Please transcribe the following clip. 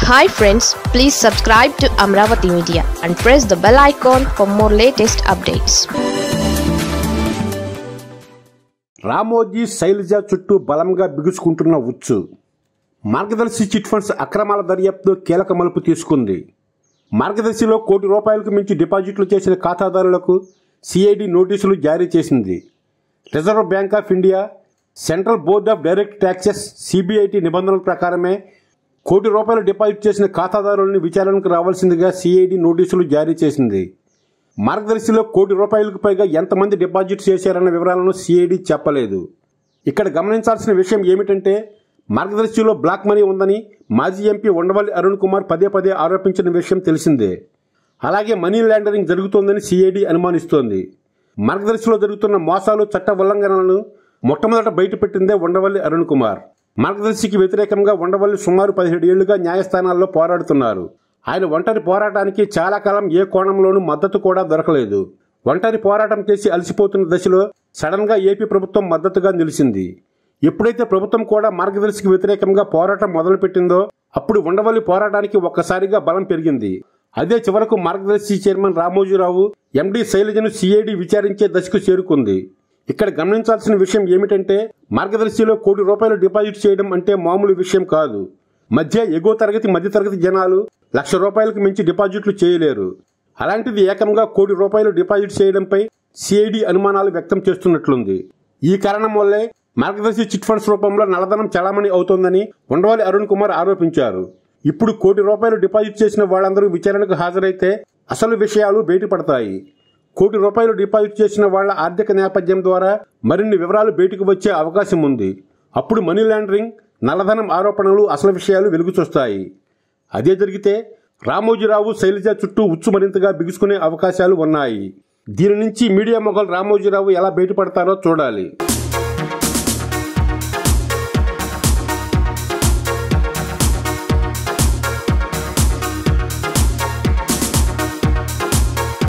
hi friends please subscribe to Amaravati media and press the bell icon for more latest updates Ramoji Sailaja చుట్టూ బలంగా బిగుసుకుంటున్న ఉచ్చు మార్గదర్శి chit funds అక్రమాల దర్యాప్తు కీలక మలుపు తీసుకుంది మార్గదర్శిలో కోటి రూపాయలకు మించి డిపాజిట్లు చేసిన ఖాతాదారులకు సిఐడి నోటీసులు జారీ చేసింది Reserve Bank of India Central Board of Direct Taxes CBIT నిబంధనల ప్రకారమే కోటి రూపాయలు డిపాజిట్ చేసిన ఖాతాదారులను విచారణకు రావాల్సిందిగా సిఐడి నోటీసులు జారీ చేసింది మార్గదర్శిలో కోటి రూపాయలకు పైగా ఎంతమంది డిపాజిట్ చేశారన్న వివరాలను సిఐడి చెప్పలేదు ఇక్కడ గమనించాల్సిన విషయం ఏమిటంటే మార్గదర్శిలో బ్లాక్ మనీ ఉందని మాజీ ఎంపీ ఉండవల్లి అరుణ్ కుమార్ పదే పదే ఆరోపించిన విషయం తెలిసిందే అలాగే మనీ లాండరింగ్ జరుగుతోందని సిఐడి అనుమానిస్తోంది మార్గదర్శిలో జరుగుతున్న మోసాలు చట్ట ఉల్లంఘనలను మొట్టమొదట బయటపెట్టిందే ఉండవల్లి అరుణ్ కుమార్ మార్గదర్శికి వ్యతిరేకంగా ఉండవల్లి సుమారు పదిహేడు ఏళ్లుగా న్యాయస్థానాల్లో పోరాడుతున్నారు ఆయన ఒంటరి పోరాటానికి చాలా కాలం ఏ కోణంలోనూ మద్దతు కూడా దొరకలేదు ఒంటరి పోరాటం చేసి అలసిపోతున్న దశలో సడన్ గా ఏపీ ప్రభుత్వం మద్దతుగా నిలిచింది ఎప్పుడైతే ప్రభుత్వం కూడా మార్గదర్శికి వ్యతిరేకంగా పోరాటం మొదలుపెట్టిందో అప్పుడు ఉండవల్లి పోరాటానికి ఒక్కసారిగా బలం పెరిగింది అదే చివరకు మార్గదర్శి చైర్మన్ రామోజీరావు ఎండి శైలజను సిఐడి విచారించే దశకు చేరుకుంది ఇక్కడ గమనించాల్సిన విషయం ఏమిటంటే మార్గదర్శిలో కోటి రూపాయలు డిపాజిట్ చేయడం అంటే మామూలు విషయం కాదు మధ్య ఎగువ తరగతి మధ్యతరగతి జనాలు లక్ష రూపాయలకు మించి డిపాజిట్లు చేయలేరు అలాంటిది ఏకంగా కోటి రూపాయలు డిపాజిట్ చేయడంపై సిఐడి అనుమానాలు వ్యక్తం చేస్తున్నట్లుంది ఈ కారణం వల్లే మార్గదర్శి చిట్ ఫండ్స్ రూపంలో నల్లధనం చలామణి అవుతోందని ఉండవాలి అరుణ్ కుమార్ ఆరోపించారు ఇప్పుడు కోటి రూపాయలు డిపాజిట్ చేసిన వాళ్ళందరూ విచారణకు హాజరైతే అసలు విషయాలు బయటపడతాయి కోటి రూపాయలు డిపాజిట్ చేసిన వాళ్ళ ఆర్థిక నేపథ్యం ద్వారా మరిన్ని వివరాలు బయటకు వచ్చే అవకాశం ఉంది అప్పుడు మనీ లాండరింగ్ నల్లధనం ఆరోపణలు అసలు విషయాలు వెలుగు చూస్తాయి అదే జరిగితే రామోజీరావు శైలజ చుట్టూ ఉచ్చు మరింతగా బిగుసుకునే అవకాశాలు ఉన్నాయి దీని నుంచి మీడియా మొగల్ రామోజీరావు ఎలా బయటపడతారో చూడాలి